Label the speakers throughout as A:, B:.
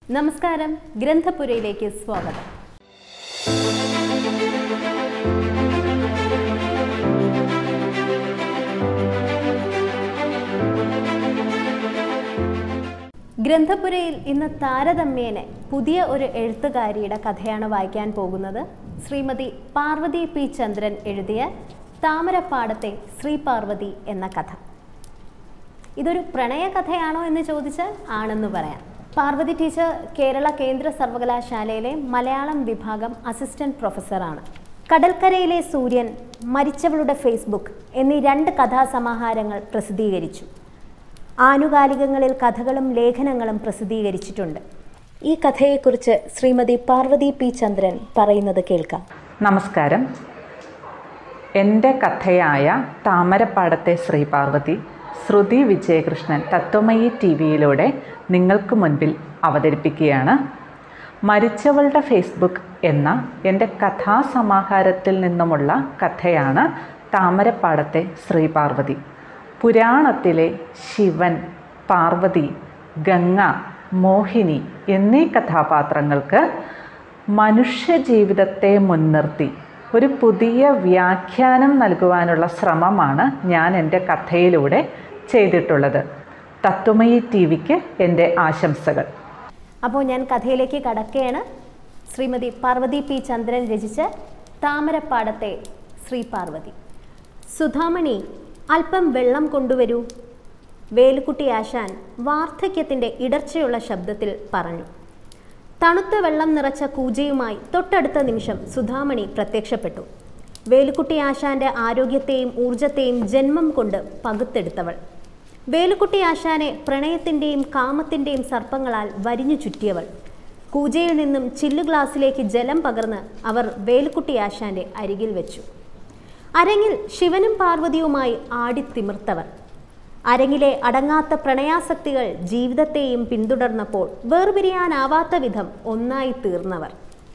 A: നമസ്കാരം ഗ്രന്ഥപുരയിലേക്ക് സ്വാഗതം ഗ്രന്ഥപുരയിൽ ഇന്ന് താരതമ്യേന പുതിയ ഒരു എഴുത്തുകാരിയുടെ കഥയാണ് വായിക്കാൻ പോകുന്നത് ശ്രീമതി പാർവതി പി ചന്ദ്രൻ എഴുതിയ താമരപ്പാടത്തെ ശ്രീ പാർവതി എന്ന കഥ ഇതൊരു പ്രണയ കഥയാണോ എന്ന് ചോദിച്ചാൽ ആണെന്ന് പറയാം പാർവതി ടീച്ചർ കേരള കേന്ദ്ര സർവകലാശാലയിലെ മലയാളം വിഭാഗം അസിസ്റ്റന്റ് പ്രൊഫസറാണ് കടൽക്കരയിലെ സൂര്യൻ മരിച്ചവളുടെ ഫേസ്ബുക്ക് എന്നീ രണ്ട് കഥാസമാഹാരങ്ങൾ പ്രസിദ്ധീകരിച്ചു ആനുകാലികങ്ങളിൽ കഥകളും ലേഖനങ്ങളും പ്രസിദ്ധീകരിച്ചിട്ടുണ്ട് ഈ കഥയെക്കുറിച്ച് ശ്രീമതി പാർവതി പി ചന്ദ്രൻ പറയുന്നത് കേൾക്കാം
B: നമസ്കാരം എൻ്റെ കഥയായ താമരപ്പാടത്തെ ശ്രീപാർവതി ശ്രുതി വിജയകൃഷ്ണൻ തത്വമയി ടി വിയിലൂടെ നിങ്ങൾക്ക് മുൻപിൽ അവതരിപ്പിക്കുകയാണ് മരിച്ചവളുടെ ഫേസ്ബുക്ക് എന്ന എൻ്റെ കഥാസമാഹാരത്തിൽ നിന്നുമുള്ള കഥയാണ് താമരപ്പാടത്തെ ശ്രീപാർവതി പുരാണത്തിലെ ശിവൻ പാർവതി ഗംഗ മോഹിനി എന്നീ കഥാപാത്രങ്ങൾക്ക് മനുഷ്യജീവിതത്തെ മുൻനിർത്തി ഒരു പുതിയ വ്യാഖ്യാനം നൽകുവാനുള്ള ശ്രമമാണ് ഞാൻ എൻ്റെ കഥയിലൂടെ ചെയ്തിട്ടുള്ളത് തത്വമയി ടി വിക്ക് എൻ്റെ ആശംസകൾ
A: അപ്പോൾ ഞാൻ കഥയിലേക്ക് കടക്കുകയാണ് ശ്രീമതി പാർവതി പി ചന്ദ്രൻ രചിച്ച താമരപ്പാടത്തെ ശ്രീ പാർവതി സുധാമണി അല്പം വെള്ളം കൊണ്ടുവരൂ വേലുക്കുട്ടി ആശാൻ വാർദ്ധക്യത്തിൻ്റെ ഇടർച്ചയുള്ള ശബ്ദത്തിൽ പറഞ്ഞു തണുത്ത വെള്ളം നിറച്ച കൂജയുമായി തൊട്ടടുത്ത നിമിഷം സുധാമണി പ്രത്യക്ഷപ്പെട്ടു വേലുക്കുട്ടി ആശാന്റെ ആരോഗ്യത്തെയും ഊർജത്തെയും ജന്മം കൊണ്ട് പകുത്തെടുത്തവൾ വേലുക്കുട്ടി ആശാനെ പ്രണയത്തിൻ്റെയും കാമത്തിൻ്റെയും സർപ്പങ്ങളാൽ വരിഞ്ഞു ചുറ്റിയവൾ കൂജയിൽ നിന്നും ചില്ലു ഗ്ലാസ്സിലേക്ക് ജലം പകർന്ന് അവർ വേലുക്കുട്ടി ആശാന്റെ അരികിൽ വെച്ചു അരങ്ങിൽ ശിവനും പാർവതിയുമായി ആടിത്തിമിർത്തവർ അരങ്ങിലെ അടങ്ങാത്ത പ്രണയാസക്തികൾ ജീവിതത്തെയും പിന്തുടർന്നപ്പോൾ വേർപിരിയാനാവാത്ത വിധം ഒന്നായി തീർന്നവർ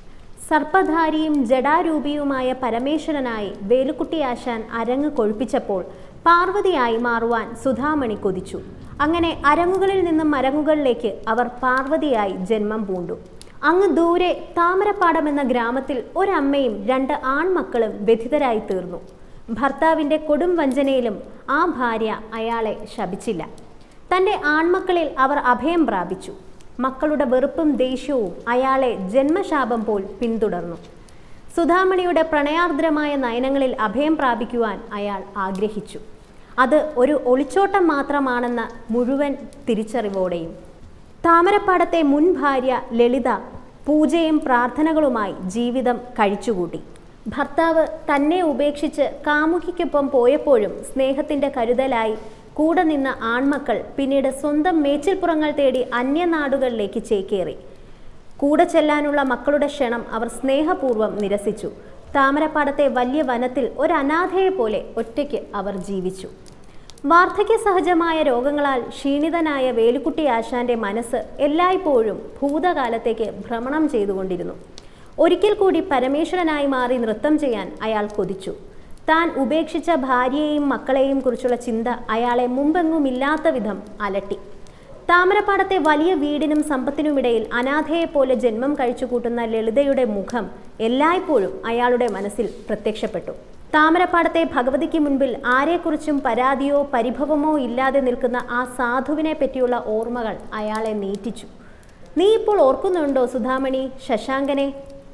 A: സർപ്പധാരിയും ജഡാരൂപിയുമായ പരമേശ്വരനായി വേലുക്കുട്ടി ആശാൻ അരങ്ങ് കൊഴുപ്പിച്ചപ്പോൾ പാർവതിയായി മാറുവാൻ സുധാമണി കൊതിച്ചു അങ്ങനെ അരങ്ങുകളിൽ നിന്നും അരങ്ങുകളിലേക്ക് അവർ പാർവതിയായി ജന്മം പൂണ്ടു അങ്ങ് ദൂരെ താമരപ്പാടം എന്ന ഗ്രാമത്തിൽ ഒരമ്മയും രണ്ട് ആൺമക്കളും വ്യഥിതരായി തീർന്നു ഭർത്താവിൻ്റെ കൊടും വഞ്ചനയിലും ആ ഭാര്യ അയാളെ ശപിച്ചില്ല തൻ്റെ ആൺമക്കളിൽ അവർ അഭയം പ്രാപിച്ചു മക്കളുടെ വെറുപ്പും ദേഷ്യവും അയാളെ ജന്മശാപം പോൽ പിന്തുടർന്നു സുധാമണിയുടെ പ്രണയാർദ്രമായ നയനങ്ങളിൽ അഭയം പ്രാപിക്കുവാൻ അയാൾ ആഗ്രഹിച്ചു അത് ഒരു ഒളിച്ചോട്ടം മാത്രമാണെന്ന മുഴുവൻ തിരിച്ചറിവോടെയും താമരപ്പാടത്തെ മുൻ ഭാര്യ ലളിത പൂജയും പ്രാർത്ഥനകളുമായി ജീവിതം കഴിച്ചുകൂട്ടി ഭർത്താവ് തന്നെ ഉപേക്ഷിച്ച് കാമുകിക്കൊപ്പം പോയപ്പോഴും സ്നേഹത്തിൻ്റെ കരുതലായി കൂടെ നിന്ന ആൺമക്കൾ പിന്നീട് സ്വന്തം മേച്ചിൽപ്പുറങ്ങൾ തേടി അന്യനാടുകളിലേക്ക് ചേക്കേറി കൂടെ ചെല്ലാനുള്ള മക്കളുടെ ക്ഷണം അവർ സ്നേഹപൂർവ്വം നിരസിച്ചു താമരപ്പാടത്തെ വലിയ വനത്തിൽ ഒരു അനാഥയെ പോലെ ഒറ്റയ്ക്ക് അവർ ജീവിച്ചു വാർദ്ധക്യ സഹജമായ രോഗങ്ങളാൽ ക്ഷീണിതനായ വേലുക്കുട്ടി ആശാന്റെ മനസ്സ് എല്ലായ്പ്പോഴും ഭൂതകാലത്തേക്ക് ഭ്രമണം ചെയ്തുകൊണ്ടിരുന്നു ഒരിക്കൽ കൂടി പരമേശ്വരനായി മാറി നൃത്തം ചെയ്യാൻ അയാൾ കൊതിച്ചു താൻ ഉപേക്ഷിച്ച ഭാര്യയെയും മക്കളെയും കുറിച്ചുള്ള ചിന്ത അയാളെ മുമ്പെങ്ങുമില്ലാത്ത വിധം അലട്ടി താമരപ്പാടത്തെ വലിയ വീടിനും സമ്പത്തിനുമിടയിൽ അനാഥയെപ്പോലെ ജന്മം കഴിച്ചു കൂട്ടുന്ന ലളിതയുടെ മുഖം എല്ലായ്പ്പോഴും അയാളുടെ മനസ്സിൽ പ്രത്യക്ഷപ്പെട്ടു താമരപ്പാടത്തെ ഭഗവതിക്ക് മുൻപിൽ ആരെക്കുറിച്ചും പരാതിയോ പരിഭവമോ ഇല്ലാതെ നിൽക്കുന്ന ആ സാധുവിനെ പറ്റിയുള്ള ഓർമ്മകൾ അയാളെ നീറ്റിച്ചു നീ ഇപ്പോൾ ഓർക്കുന്നുണ്ടോ സുധാമണി ശശാങ്കനെ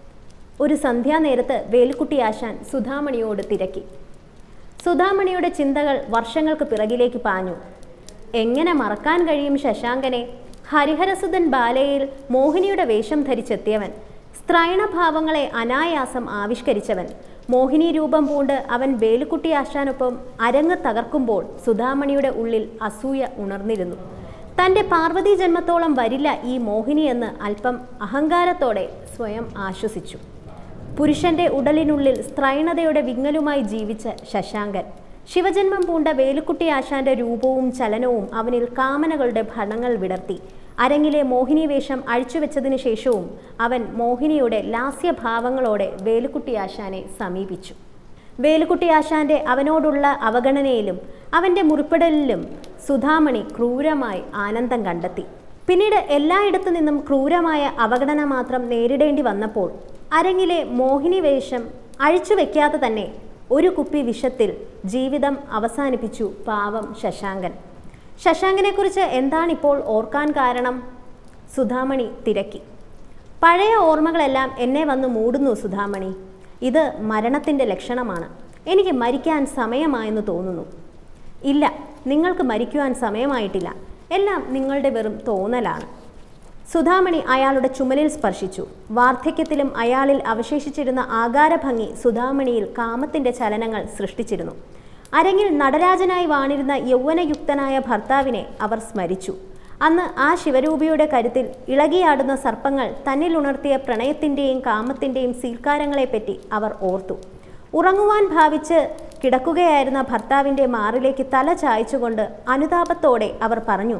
A: ഒരു സന്ധ്യാനേരത്ത് വേലുക്കുട്ടി ആശാൻ സുധാമണിയോട് തിരക്കി സുധാമണിയുടെ ചിന്തകൾ വർഷങ്ങൾക്ക് പിറകിലേക്ക് പാഞ്ഞു എങ്ങനെ മറക്കാൻ കഴിയും ശശാങ്കനെ ഹരിഹരസുതൻ ബാലയിൽ മോഹിനിയുടെ വേഷം ധരിച്ചെത്തിയവൻ സ്ത്രൈണഭാവങ്ങളെ അനായാസം ആവിഷ്കരിച്ചവൻ മോഹിനി രൂപം പൂണ്ട് അവൻ വേലുക്കുട്ടി ആശാനൊപ്പം അരങ്ങ് തകർക്കുമ്പോൾ സുധാമണിയുടെ ഉള്ളിൽ അസൂയ ഉണർന്നിരുന്നു തൻ്റെ പാർവതി ജന്മത്തോളം വരില്ല ഈ മോഹിനി എന്ന് അല്പം അഹങ്കാരത്തോടെ സ്വയം ആശ്വസിച്ചു പുരുഷന്റെ ഉടലിനുള്ളിൽ സ്ത്രൈണതയുടെ വിങ്ങലുമായി ജീവിച്ച ശശാങ്കൻ ശിവജന്മം പൂണ്ട വേലുക്കുട്ടി ആശാന്റെ രൂപവും ചലനവും അവനിൽ കാമനകളുടെ ഫലങ്ങൾ വിടർത്തി അരങ്ങിലെ മോഹിനി വേഷം അഴിച്ചുവെച്ചതിന് ശേഷവും അവൻ മോഹിനിയുടെ ലാസ്യഭാവങ്ങളോടെ വേലുക്കുട്ടി ആശാനെ സമീപിച്ചു വേലുക്കുട്ടി ആശാന്റെ അവനോടുള്ള അവഗണനയിലും അവൻ്റെ മുറിപ്പെടലിലും സുധാമണി ക്രൂരമായി ആനന്ദം കണ്ടെത്തി പിന്നീട് എല്ലായിടത്തു നിന്നും ക്രൂരമായ അവഗണന മാത്രം നേരിടേണ്ടി വന്നപ്പോൾ അരങ്ങിലെ മോഹിനി വേഷം അഴിച്ചു വെക്കാതെ തന്നെ ഒരു കുപ്പി വിഷത്തിൽ ജീവിതം അവസാനിപ്പിച്ചു പാവം ശശാങ്കൻ ശശാങ്കനെക്കുറിച്ച് എന്താണിപ്പോൾ ഓർക്കാൻ കാരണം സുധാമണി തിരക്കി പഴയ ഓർമ്മകളെല്ലാം എന്നെ വന്ന് മൂടുന്നു സുധാമണി ഇത് മരണത്തിൻ്റെ ലക്ഷണമാണ് എനിക്ക് മരിക്കാൻ സമയമായെന്ന് തോന്നുന്നു ഇല്ല നിങ്ങൾക്ക് മരിക്കുവാൻ സമയമായിട്ടില്ല എല്ലാം നിങ്ങളുടെ വെറും തോന്നലാണ് സുധാമണി അയാളുടെ ചുമലിൽ സ്പർശിച്ചു വാർദ്ധക്യത്തിലും അയാളിൽ അവശേഷിച്ചിരുന്ന ആകാരഭംഗി സുധാമണിയിൽ കാമത്തിന്റെ ചലനങ്ങൾ സൃഷ്ടിച്ചിരുന്നു അരങ്ങിൽ നടരാജനായി വാണിരുന്ന യൗവനയുക്തനായ ഭർത്താവിനെ അവർ സ്മരിച്ചു അന്ന് ആ ശിവരൂപിയുടെ കരുത്തിൽ ഇളകിയാടുന്ന സർപ്പങ്ങൾ തന്നിൽ ഉണർത്തിയ പ്രണയത്തിൻ്റെയും കാമത്തിൻ്റെയും സീൽക്കാരങ്ങളെപ്പറ്റി അവർ ഓർത്തു ഉറങ്ങുവാൻ ഭാവിച്ച് കിടക്കുകയായിരുന്ന ഭർത്താവിൻ്റെ മാറിലേക്ക് തല ചായച്ചുകൊണ്ട് അനുതാപത്തോടെ അവർ പറഞ്ഞു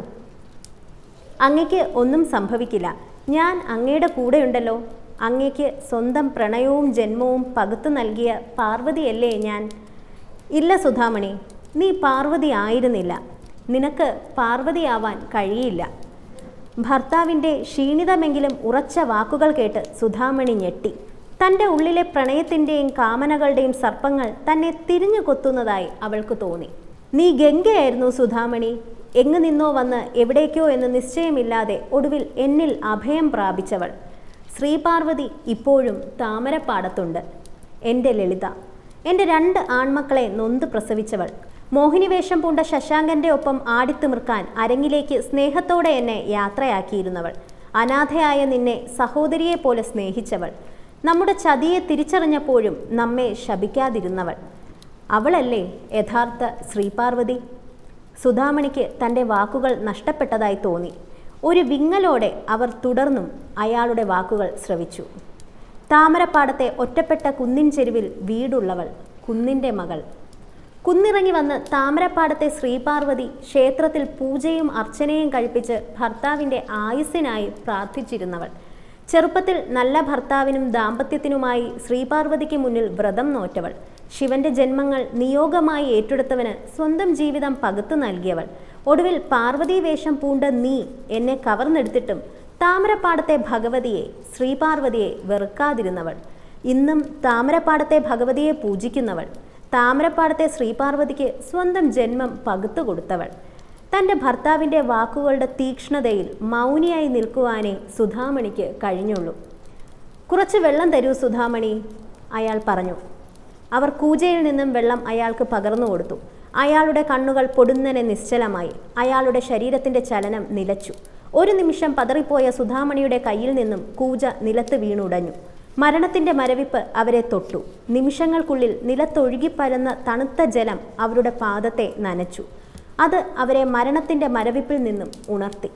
A: അങ്ങയ്ക്ക് ഒന്നും സംഭവിക്കില്ല ഞാൻ അങ്ങയുടെ കൂടെയുണ്ടല്ലോ അങ്ങയ്ക്ക് സ്വന്തം പ്രണയവും ജന്മവും പകുത്തു നൽകിയ പാർവതിയല്ലേ ഞാൻ ഇല്ല സുധാമണി നീ പാർവതി ആയിരുന്നില്ല നിനക്ക് പാർവതിയാവാൻ കഴിയില്ല ഭർത്താവിൻ്റെ ക്ഷീണിതമെങ്കിലും ഉറച്ച വാക്കുകൾ കേട്ട് സുധാമണി ഞെട്ടി തൻ്റെ ഉള്ളിലെ പ്രണയത്തിൻ്റെയും കാമനകളുടെയും സർപ്പങ്ങൾ തന്നെ തിരിഞ്ഞു കൊത്തുന്നതായി അവൾക്ക് തോന്നി നീ ഗംഗയായിരുന്നു സുധാമണി എങ്ങു നിന്നോ വന്ന് എവിടേക്കോ എന്ന് നിശ്ചയമില്ലാതെ ഒടുവിൽ എന്നിൽ അഭയം പ്രാപിച്ചവൾ ശ്രീപാർവതി ഇപ്പോഴും താമരപ്പാടത്തുണ്ട് എൻ്റെ ലളിത എൻ്റെ രണ്ട് ആൺമക്കളെ നൊന്ത് പ്രസവിച്ചവൾ മോഹിനിവേഷം പൂണ്ട ശശാങ്കന്റെ ഒപ്പം ആടിത്തിമിർക്കാൻ അരങ്ങിലേക്ക് സ്നേഹത്തോടെ എന്നെ യാത്രയാക്കിയിരുന്നവൾ അനാഥയായ നിന്നെ സഹോദരിയെ പോലെ സ്നേഹിച്ചവൾ നമ്മുടെ ചതിയെ തിരിച്ചറിഞ്ഞപ്പോഴും നമ്മെ ശപിക്കാതിരുന്നവൾ അവളല്ലേ യഥാർത്ഥ ശ്രീപാർവതി സുധാമണിക്ക് തൻ്റെ വാക്കുകൾ നഷ്ടപ്പെട്ടതായി തോന്നി ഒരു വിങ്ങലോടെ അവർ തുടർന്നും അയാളുടെ വാക്കുകൾ ശ്രവിച്ചു താമരപ്പാടത്തെ ഒറ്റപ്പെട്ട കുന്നിൻ ചെരുവിൽ വീടുള്ളവൾ കുന്നിൻ്റെ മകൾ കുന്നിറങ്ങി വന്ന് താമരപ്പാടത്തെ ശ്രീപാർവതി ക്ഷേത്രത്തിൽ പൂജയും അർച്ചനയും കഴിപ്പിച്ച് ഭർത്താവിൻ്റെ ആയുസ്സിനായി പ്രാർത്ഥിച്ചിരുന്നവൾ ചെറുപ്പത്തിൽ നല്ല ഭർത്താവിനും ദാമ്പത്യത്തിനുമായി ശ്രീപാർവതിക്ക് മുന്നിൽ വ്രതം നോറ്റവൾ ശിവന്റെ ജന്മങ്ങൾ നിയോഗമായി ഏറ്റെടുത്തവന് സ്വന്തം ജീവിതം പകുത്തു നൽകിയവൾ ഒടുവിൽ പാർവതി വേഷം പൂണ്ട നീ എന്നെ കവർന്നെടുത്തിട്ടും താമരപ്പാടത്തെ ഭഗവതിയെ ശ്രീപാർവതിയെ വെറുക്കാതിരുന്നവൾ ഇന്നും താമരപ്പാടത്തെ ഭഗവതിയെ പൂജിക്കുന്നവൾ താമരപ്പാടത്തെ ശ്രീപാർവതിക്ക് സ്വന്തം ജന്മം പകുത്തു കൊടുത്തവൾ തൻ്റെ ഭർത്താവിൻ്റെ വാക്കുകളുടെ തീക്ഷ്ണതയിൽ മൗനിയായി നിൽക്കുവാനേ സുധാമണിക്ക് കഴിഞ്ഞുള്ളൂ കുറച്ച് വെള്ളം തരൂ സുധാമണി അയാൾ പറഞ്ഞു അവർ കൂജയിൽ നിന്നും വെള്ളം അയാൾക്ക് പകർന്നു കൊടുത്തു അയാളുടെ കണ്ണുകൾ പൊടുന്നനെ നിശ്ചലമായി അയാളുടെ ശരീരത്തിൻ്റെ ചലനം നിലച്ചു ഒരു നിമിഷം പതറിപ്പോയ സുധാമണിയുടെ കയ്യിൽ നിന്നും കൂജ നിലത്ത് വീണുടഞ്ഞു മരണത്തിന്റെ മരവിപ്പ് അവരെ തൊട്ടു നിമിഷങ്ങൾക്കുള്ളിൽ നിലത്തൊഴുകിപ്പരന്ന തണുത്ത ജലം അവരുടെ പാദത്തെ നനച്ചു അത് അവരെ മരണത്തിന്റെ മരവിപ്പിൽ നിന്നും ഉണർത്തി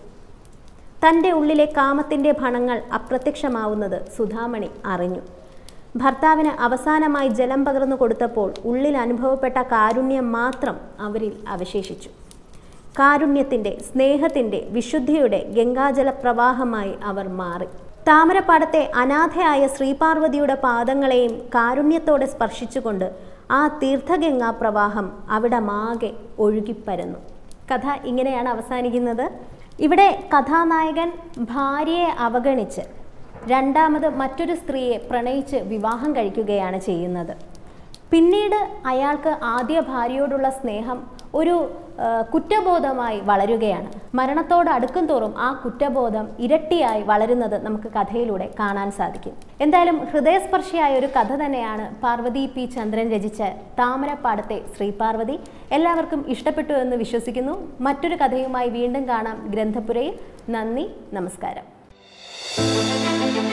A: തൻ്റെ ഉള്ളിലെ കാമത്തിൻ്റെ ഭണങ്ങൾ അപ്രത്യക്ഷമാവുന്നത് സുധാമണി അറിഞ്ഞു ഭർത്താവിന് അവസാനമായി ജലം പകർന്നു കൊടുത്തപ്പോൾ ഉള്ളിൽ അനുഭവപ്പെട്ട കാരുണ്യം മാത്രം അവരിൽ അവശേഷിച്ചു കാരുണ്യത്തിൻ്റെ സ്നേഹത്തിൻ്റെ വിശുദ്ധിയുടെ ഗംഗാജല പ്രവാഹമായി അവർ മാറി താമരപ്പാടത്തെ അനാഥയായ ശ്രീപാർവതിയുടെ പാദങ്ങളെയും കാരുണ്യത്തോടെ സ്പർശിച്ചുകൊണ്ട് ആ തീർത്ഥഗംഗാ പ്രവാഹം അവിടെ മാകെ ഒഴുകിപ്പരന്നു കഥ ഇങ്ങനെയാണ് അവസാനിക്കുന്നത് ഇവിടെ കഥാനായകൻ ഭാര്യയെ അവഗണിച്ച് രണ്ടാമത് മറ്റൊരു സ്ത്രീയെ പ്രണയിച്ച് വിവാഹം കഴിക്കുകയാണ് ചെയ്യുന്നത് പിന്നീട് അയാൾക്ക് ആദ്യ ഭാര്യയോടുള്ള സ്നേഹം ഒരു ആ, കുറ്റബോധമായി വളരുകയാണ് മരണത്തോട് അടുക്കും തോറും ആ കുറ്റബോധം ഇരട്ടിയായി വളരുന്നത് നമുക്ക് കഥയിലൂടെ കാണാൻ സാധിക്കും എന്തായാലും ഹൃദയസ്പർശിയായ ഒരു കഥ തന്നെയാണ് പാർവതി പി ചന്ദ്രൻ രചിച്ച താമരപ്പാടത്തെ ശ്രീപാർവതി എല്ലാവർക്കും ഇഷ്ടപ്പെട്ടു എന്ന് വിശ്വസിക്കുന്നു മറ്റൊരു കഥയുമായി വീണ്ടും കാണാം ഗ്രന്ഥപുരയിൽ നന്ദി നമസ്കാരം